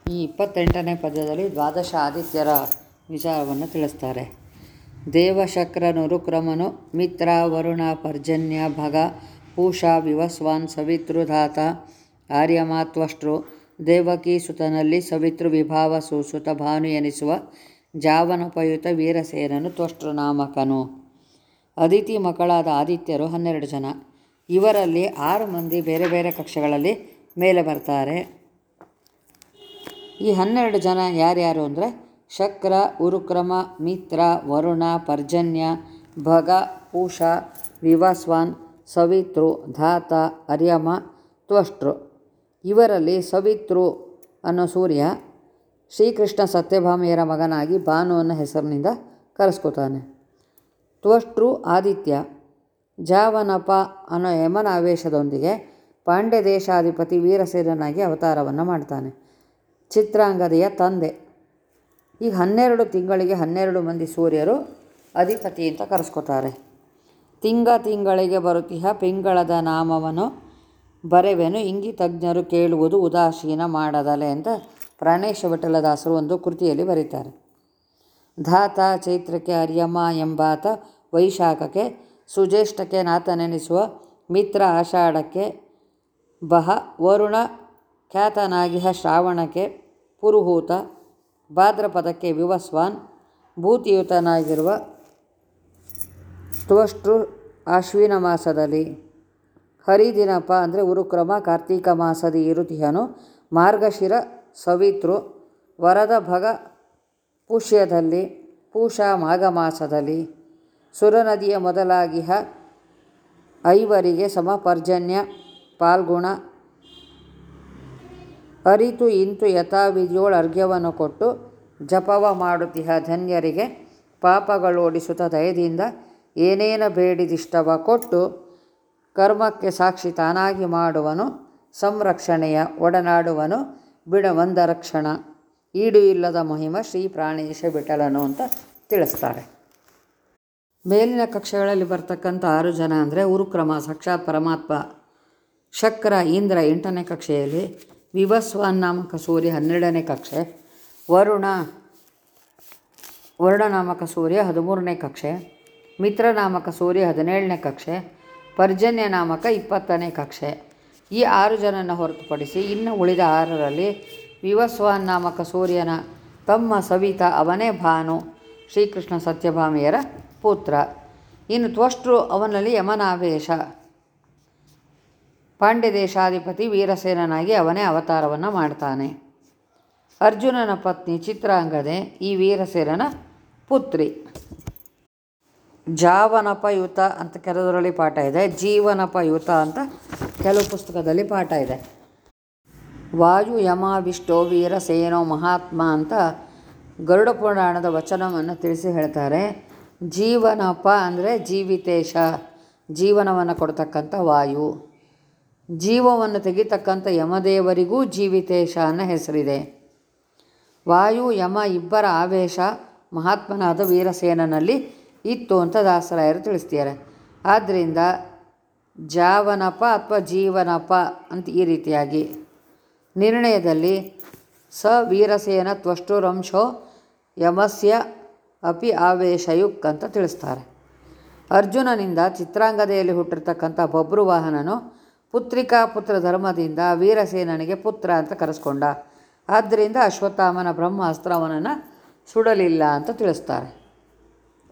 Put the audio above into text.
ಈ ಇಪ್ಪತ್ತೆಂಟನೇ ಪದ್ಯದಲ್ಲಿ ದ್ವಾದಶ ಆದಿತ್ಯರ ವಿಚಾರವನ್ನು ತಿಳಿಸ್ತಾರೆ ದೇವಶಕ್ರನು ರುಕ್ರಮನು ಮಿತ್ರ ವರುಣ ಪರ್ಜನ್ಯ ಭಗ ಪೂಷಾ ವಿವಸ್ವಾನ್ ಸವಿತೃಧಾತ ಆರ್ಯಮಾತ್ವಷ್ಟೃ ದೇವಕಿ ಸುತನಲ್ಲಿ ಸವಿತೃ ವಿಭಾವ ಸುಸುತ ಭಾನು ಎನಿಸುವ ಜಾವನೋಪಯುತ ವೀರಸೇನನು ತ್ವಷ್ಟೃನಾಮಕನು ಅದಿತಿ ಮಕ್ಕಳಾದ ಆದಿತ್ಯರು ಹನ್ನೆರಡು ಜನ ಇವರಲ್ಲಿ ಆರು ಮಂದಿ ಬೇರೆ ಬೇರೆ ಕಕ್ಷೆಗಳಲ್ಲಿ ಮೇಲೆ ಬರ್ತಾರೆ ಈ ಹನ್ನೆರಡು ಜನ ಯಾರ್ಯಾರು ಅಂದರೆ ಶಕ್ರ ಉರುಕ್ರಮ ಮಿತ್ರ ವರುಣ ಪರ್ಜನ್ಯ ಭಗ ಪೂಷ ವಿವಸ್ವಾನ್ ಸವಿತೃ ಧಾತ ಅರ್ಯಮ ತ್ವಷ್ಟೃ ಇವರಲ್ಲಿ ಸವಿತೃ ಅನ್ನೋ ಸೂರ್ಯ ಶ್ರೀಕೃಷ್ಣ ಸತ್ಯಭಾಮೆಯರ ಮಗನಾಗಿ ಭಾನು ಅನ್ನೋ ಹೆಸರಿನಿಂದ ಕರೆಸ್ಕೊತಾನೆ ತ್ವಷ್ಟೃ ಆದಿತ್ಯ ಜಾವನಪ ಅನ್ನೋ ಯಮನ ಆವೇಶದೊಂದಿಗೆ ಪಾಂಡ್ಯ ದೇಶಾಧಿಪತಿ ವೀರಸೇನನಾಗಿ ಅವತಾರವನ್ನು ಮಾಡ್ತಾನೆ ಚಿತ್ರಾಂಗದೆಯ ತಂದೆ ಈಗ ಹನ್ನೆರಡು ತಿಂಗಳಿಗೆ ಹನ್ನೆರಡು ಮಂದಿ ಸೂರ್ಯರು ಅಧಿಪತಿ ಅಂತ ಕರೆಸ್ಕೊತಾರೆ ತಿಂಗ ತಿಂಗಳಿಗೆ ಬರುತ್ತಿಹ ಪಿಂಗಳದ ನಾಮವನ್ನು ಬರೆವೆನು ಇಂಗಿತಜ್ಞರು ಕೇಳುವುದು ಉದಾಸೀನ ಮಾಡದಲೆ ಅಂತ ಪ್ರಾಣೇಶ ವಿಠಲದಾಸರು ಒಂದು ಕೃತಿಯಲ್ಲಿ ಬರೀತಾರೆ ಧಾತ ಚೈತ್ರಕ್ಕೆ ಅರ್ಯಮ ಎಂಬಾತ ವೈಶಾಖಕ್ಕೆ ಸುಜ್ಯೇಷ್ಠಕ್ಕೆ ನಾಥನೆನಿಸುವ ಮಿತ್ರ ಆಷಾಢಕ್ಕೆ ಬಹ ವರುಣ ಖ್ಯಾತನಾಗಿಹ ಶ್ರಾವಣಕ್ಕೆ ಪುರುಹೂತ ಭಾದ್ರಪದಕ್ಕೆ ವಿವಸ್ವಾನ್ ಭೂತಿಯುತನಾಗಿರುವ ತ್ವಷ್ಟೃ ಆಶ್ವಿನ ಮಾಸದಲ್ಲಿ ಹರಿದಿನಪ ಅಂದರೆ ಉರುಕ್ರಮ ಕಾರ್ತೀಕ ಮಾಸದಿ ಇರುತಿಹನು ಮಾರ್ಗಶಿರ ಸವಿತೃ ವರದ ಭಗ ಪುಷ್ಯದಲ್ಲಿ ಪೂಷ ಮಾಘ ಮಾಸದಲ್ಲಿ ಸುರನದಿಯ ಮೊದಲಾಗಿಹ ಐವರಿಗೆ ಸಮ ಪರ್ಜನ್ಯ ಪಾಲ್ಗುಣ ಅರಿತು ಇಂತು ಯಥಾವಿಧಿಯೋಳು ಅರ್ಘ್ಯವನ್ನು ಕೊಟ್ಟು ಜಪವ ಮಾಡುತ್ತಿಹ ಧನ್ಯರಿಗೆ ಪಾಪಗಳೋಡಿಸುತ್ತ ದಯದಿಂದ ಏನೇನ ಬೇಡಿದಿಷ್ಟವ ಕೊಟ್ಟು ಕರ್ಮಕ್ಕೆ ಸಾಕ್ಷಿ ತಾನಾಗಿ ಮಾಡುವನು ಸಂರಕ್ಷಣೆಯ ಒಡನಾಡುವನು ಬಿಡವಂದ ರಕ್ಷಣ ಈಡು ಇಲ್ಲದ ಮಹಿಮ ಶ್ರೀ ಪ್ರಾಣೇಶ ವಿಠಲನು ಅಂತ ತಿಳಿಸ್ತಾರೆ ಮೇಲಿನ ಕಕ್ಷೆಗಳಲ್ಲಿ ಬರ್ತಕ್ಕಂಥ ಆರು ಜನ ಅಂದರೆ ಉರುಕ್ರಮ ಸಾಕ್ಷಾತ್ ಪರಮಾತ್ಮ ಶಕ್ರ ಇಂದ್ರ ಎಂಟನೇ ಕಕ್ಷೆಯಲ್ಲಿ ವಿವಸ್ವಾನ್ ನಾಮಕ ಸೂರ್ಯ ಹನ್ನೆರಡನೇ ಕಕ್ಷೆ ವರುಣ ವರುಣ ನಾಮಕ ಸೂರ್ಯ ಹದಿಮೂರನೇ ಕಕ್ಷೆ ಮಿತ್ರ ನಾಮಕ ಸೂರ್ಯ ಹದಿನೇಳನೇ ಕಕ್ಷೆ ಪರ್ಜನ್ಯ ನಾಮಕ ಇಪ್ಪತ್ತನೇ ಕಕ್ಷೆ ಈ ಆರು ಜನನ ಹೊರತುಪಡಿಸಿ ಇನ್ನು ಉಳಿದ ಆರರಲ್ಲಿ ವಿವಸ್ವಾನ್ ನಾಮಕ ಸೂರ್ಯನ ತಮ್ಮ ಸವಿತ ಅವನೇ ಭಾನು ಶ್ರೀಕೃಷ್ಣ ಸತ್ಯಭಾಮಿಯರ ಪುತ್ರ ಇನ್ನು ತ್ವಷ್ಟೃ ಅವನಲ್ಲಿ ಯಮನಾವೇಶ ಪಾಂಡ್ಯ ದೇಶಾಧಿಪತಿ ವೀರಸೇನನಾಗಿ ಅವನೇ ಅವತಾರವನ್ನು ಮಾಡ್ತಾನೆ ಅರ್ಜುನನ ಪತ್ನಿ ಚಿತ್ರಾಂಗದೆ ಈ ವೀರಸೇನನ ಪುತ್ರಿ ಜಾವನಪಯುತ ಅಂತ ಕೆಲವರಲ್ಲಿ ಪಾಠ ಇದೆ ಜೀವನಪಯುತ ಅಂತ ಕೆಲವು ಪುಸ್ತಕದಲ್ಲಿ ಪಾಠ ಇದೆ ವಾಯು ಯಮ ವಿಷ್ಟೋ ವೀರಸೇನೋ ಮಹಾತ್ಮ ಅಂತ ಗರುಡ ಪುರಾಣದ ವಚನವನ್ನು ತಿಳಿಸಿ ಹೇಳ್ತಾರೆ ಜೀವನಪ ಅಂದರೆ ಜೀವಿತೇಶ ಜೀವನವನ್ನು ಕೊಡ್ತಕ್ಕಂಥ ವಾಯು ಜೀವವನ್ನು ತೆಗಿತಕ್ಕಂಥ ಯಮದೇವರಿಗೂ ಜೀವಿತೇಶ ಅನ್ನೋ ಹೆಸರಿದೆ ವಾಯು ಯಮ ಇಬ್ಬರ ಆವೇಶ ಮಹಾತ್ಮನಾದ ವೀರಸೇನನಲ್ಲಿ ಇತ್ತು ಅಂತ ದಾಸರಾಯರು ತಿಳಿಸ್ತಾರೆ ಆದ್ದರಿಂದ ಜಾವನಪ ಅಥವಾ ಜೀವನಪ ಅಂತ ಈ ರೀತಿಯಾಗಿ ನಿರ್ಣಯದಲ್ಲಿ ಸ ವೀರಸೇನ ತ್ವಷ್ಟುರಂಶೋ ಯಮಸ್ಯ ಅಪಿ ಆವೇಶಯುಕ್ ಅಂತ ತಿಳಿಸ್ತಾರೆ ಅರ್ಜುನನಿಂದ ಚಿತ್ರಾಂಗದೆಯಲ್ಲಿ ಹುಟ್ಟಿರ್ತಕ್ಕಂಥ ಬಬ್ರುವಾಹನನು ಪುತ್ರಿಕಾ ಪುತ್ರ ಧರ್ಮದಿಂದ ವೀರಸೇನನಿಗೆ ಪುತ್ರ ಅಂತ ಕರೆಸ್ಕೊಂಡ ಆದ್ದರಿಂದ ಅಶ್ವತ್ಥಾಮನ ಬ್ರಹ್ಮಾಸ್ತ್ರ ಅವನನ್ನು ಸುಡಲಿಲ್ಲ ಅಂತ ತಿಳಿಸ್ತಾರೆ